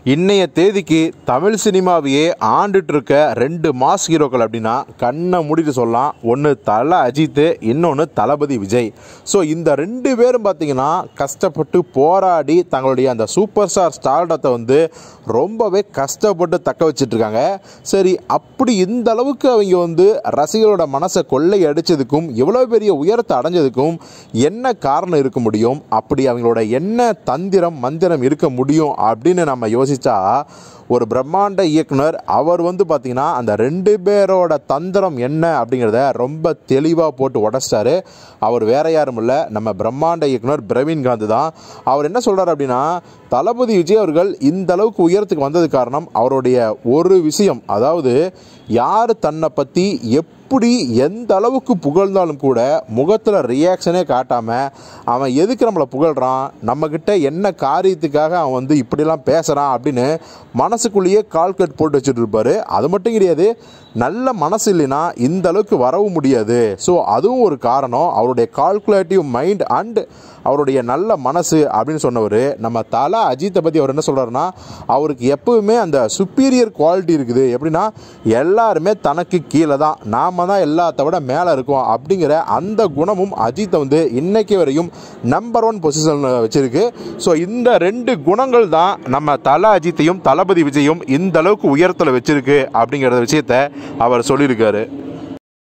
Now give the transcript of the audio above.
இன்னைய தேதிக்கு தமிழ் சினிமாவையே ஆண்டுட்டு இருக்க ரெண்டு மாஸ் ஹீரோக்கள் அப்படின்னா கண்ணை மூடிட்டு சொல்லலாம் ஒன்று தல அஜித் இன்னொன்று தளபதி விஜய் ஸோ இந்த ரெண்டு பேரும் பார்த்தீங்கன்னா கஷ்டப்பட்டு போராடி தங்களுடைய அந்த சூப்பர் ஸ்டார் ஸ்டார்டத்தை வந்து ரொம்பவே கஷ்டப்பட்டு தக்க வச்சிட்டு இருக்காங்க சரி அப்படி இந்த அளவுக்கு அவங்க வந்து ரசிகர்களோட மனசை கொள்ளை அடிச்சதுக்கும் இவ்வளோ பெரிய உயரத்தை அடைஞ்சதுக்கும் என்ன காரணம் இருக்க முடியும் அப்படி அவங்களோட என்ன தந்திரம் மந்திரம் இருக்க முடியும் அப்படின்னு நம்ம யோசிச்சா ஒரு பிரம்மாண்ட இயக்குனர் அவர் வந்து பார்த்தீங்கன்னா அந்த ரெண்டு பேரோட தந்திரம் என்ன அப்படிங்கிறத ரொம்ப தெளிவாக போட்டு உடச்சிட்டாரு அவர் வேற யாரும் இல்லை நம்ம பிரம்மாண்ட இயக்குனர் பிரவீன் காந்த் தான் அவர் என்ன சொல்றாரு அப்படின்னா தளபதி விஜய் அவர்கள் இந்த அளவுக்கு உயரத்துக்கு வந்தது காரணம் அவருடைய ஒரு விஷயம் அதாவது யார் தன்னை பற்றி எப்படி எந்த அளவுக்கு புகழ்ந்தாலும் கூட முகத்தில் ரியாக்ஷனே காட்டாமல் அவன் எதுக்கு நம்மளை புகழ்கிறான் நம்மக்கிட்ட என்ன காரியத்துக்காக அவன் வந்து இப்படிலாம் பேசுகிறான் அப்படின்னு மனசுக்குள்ளேயே கால்கட் போட்டு வச்சுட்டு இருப்பாரு அது மட்டும் கிடையாது நல்ல மனசு இல்லைன்னா இந்த அளவுக்கு வரவும் முடியாது ஸோ அதுவும் ஒரு காரணம் அவருடைய கால்குலேட்டிவ் மைண்ட் அண்ட் அவருடைய நல்ல மனசு அப்படின்னு சொன்னவர் நம்ம தலா அஜித்தை பற்றி அவர் என்ன சொல்கிறாருன்னா அவருக்கு எப்பவுமே அந்த சுப்பீரியர் குவாலிட்டி இருக்குது எப்படின்னா எல்லாருமே தனக்கு கீழே தான் நாம தான் எல்லாத்த விட மேலே இருக்கோம் அப்படிங்கிற அந்த குணமும் அஜித்தை வந்து இன்னைக்கு வரையும் நம்பர் ஒன் பொசிஷனில் வச்சிருக்கு ஸோ இந்த ரெண்டு குணங்கள் தான் நம்ம தல அஜித்தையும் தளபதி விஜயும் இந்த அளவுக்கு உயரத்தில் வச்சிருக்கு அப்படிங்கிற விஷயத்த அவர் சொல்லியிருக்காரு